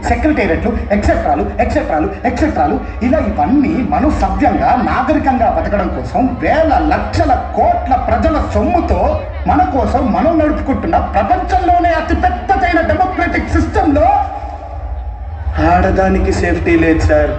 సెక్రటేరియట్లు ఎక్సెట్రాలు ఎక్సెట్రాలు ఎక్సెట్రాలు ఇలా ఇవన్నీ మనం సభ్యంగా నాగరికంగా బతకడం కోసం వేల లక్షల కోట్ల ప్రజల సొమ్ముతో మన కోసం మనం నడుపుకుంటున్న ప్రపంచంలోనే అతి పెద్దదైన డెమోక్రటిక్ సిస్టంలో ఆడదానికి సేఫ్టీ లేదు సార్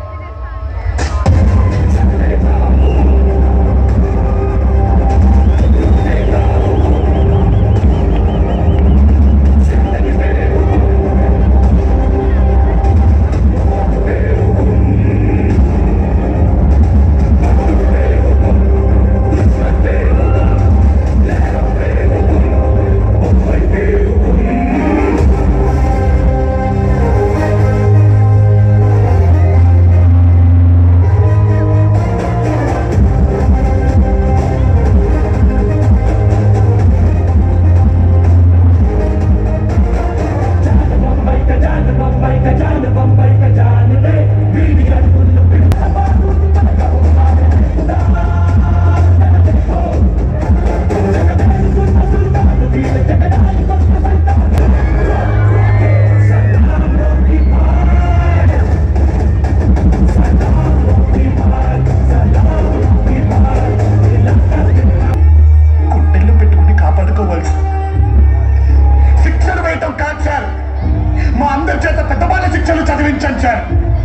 గుండెల్లో పెట్టుకుని కాపాడుకోవాలి సార్. శిక్షలు వేయటం కాదు సార్ మా అందరి చేత పెద్దవాళ్ళ శిక్షలు చదివించండి సార్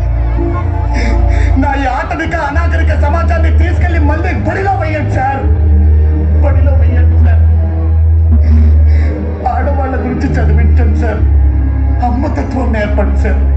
నా ఈ ఆటవిక అనాగరిక సమాజాన్ని తీసుకెళ్లి మళ్ళీ బడిలో వేయండి సార్ బడిలో వేయండి సార్ ఆడవాళ్ళ గురించి చదివించండి సార్ అమ్మతత్వం నేర్పండి సార్